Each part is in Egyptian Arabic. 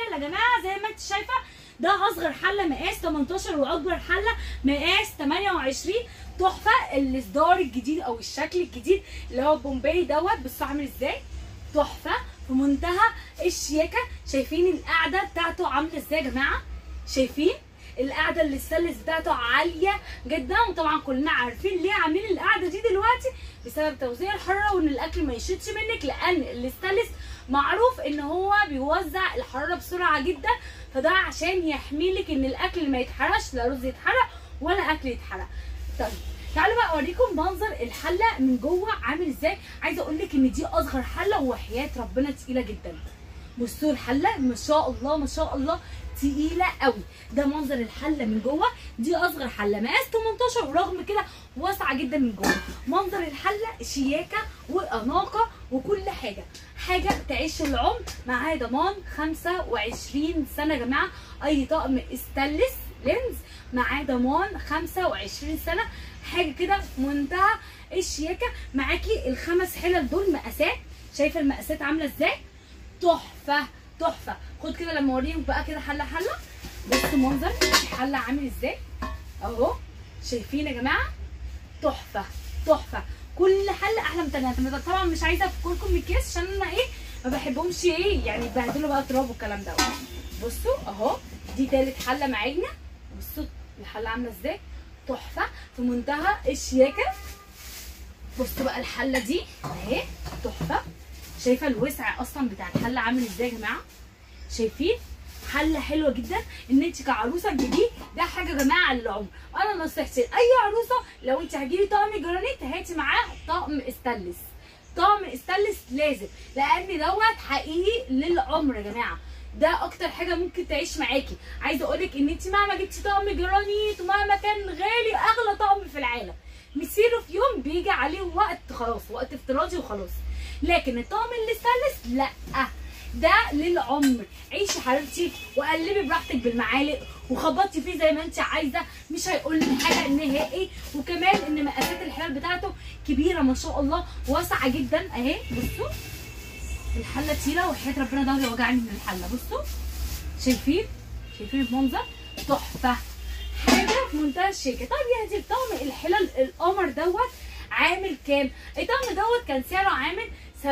جميل يا جماعه زي ما انت شايفه ده اصغر حله مقاس 18 واكبر حله مقاس 28 تحفه الاصدار الجديد او الشكل الجديد اللي هو بومباي دوت بصوا عامل ازاي تحفه في منتهى الشياكه شايفين القعده بتاعته عامله ازاي يا جماعه شايفين القعده اللي السلس بتاعته عاليه جدا وطبعا كلنا عارفين ليه عاملين القعده دي دلوقتي بسبب توزيع الحراره وان الاكل ما يشدش منك لان الاستانلس معروف ان هو بيوزع الحراره بسرعه جدا فده عشان يحمي لك ان الاكل ما يتحرقش لا رز يتحرق ولا اكل يتحرق طيب تعالوا بقى اوريكم منظر الحله من جوه عامل ازاي عايزه اقول لك ان دي اصغر حله وحياه ربنا تقيله جدا بصوا الحله ما شاء الله ما شاء الله تقيله قوي ده منظر الحله من جوه دي اصغر حله مقاس 18 ورغم كده واسعه جدا من جوه منظر الحله شياكه واناقه وكل حاجه حاجه تعيش العمر معاه ضمان 25 سنه يا جماعه اي طقم استانلس لينز معاه ضمان 25 سنه حاجه كده في منتهى الشياكه معاكي الخمس حلل دول مقاسات شايفه المقاسات عامله ازاي تحفه تحفه خد كده لما اوريهم بقى كده حله حله بصوا منظر الحله عامل ازاي اهو شايفين يا جماعه تحفه تحفه كل حله احلى من تانية انا طبعا مش عايزه افكركم من الكيس عشان انا ايه ما بحبهمش ايه يعني يبهدلوا بقى تراب والكلام ده بصوا اهو دي تالت حله معانا بصوا الحله عامله ازاي تحفه في منتهى الشياكه بصوا بقى الحله دي اهي تحفه شايفه الوسع اصلا بتاع الحله عامل ازاي يا جماعه شايفين حله حلوه جدا ان انت كعروسه تجيبيه ده حاجه يا جماعه للعمر انا نصيحتي لاي عروسه لو انت هتجيبي طقم جرانيت هاتي معاه طقم استانلس طقم استانلس لازم لان دوت حقيقي للعمر يا جماعه ده اكتر حاجه ممكن تعيش معاكي عايزه اقولك ان انت مهما جبتي طقم جرانيت ومهما كان غالي اغلى طقم في العالم مسيره في يوم بيجي عليه وقت خلاص وقت افتراضي وخلاص لكن الطقم الاستانلس لا ده للعمر عيشي حبيبتي وقلبي براحتك بالمعالق وخبطي فيه زي ما انت عايزه مش هيقول لك حاجه نهائي وكمان ان مقاسات الحلال بتاعته كبيره ما شاء الله واسعه جدا اهي بصوا الحله تقيله وحياه ربنا ظهري وجعني من الحله بصوا شايفين شايفين المنظر تحفه حاجه في منتهى الشياكه طب يا هدي الطقم الحلال القمر دوت عامل كام الطقم دوت كان سعره عامل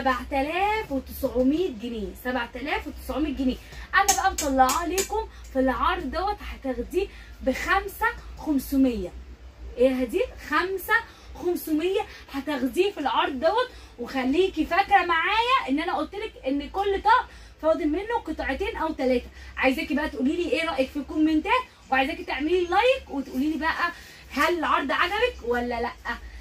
7900 جنيه 7900 جنيه انا بقى مطلعاه لكم في العرض دوت هتاخديه ب 5500 ايه هدي 5500 هتاخديه في العرض دوت وخليكي فاكره معايا ان انا قلت لك ان كل طقم فاضل منه قطعتين او ثلاثه عايزاكي بقى تقولي لي ايه رايك في الكومنتات وعايزاكي تعملي لايك وتقولي لي بقى هل العرض عجبك ولا لا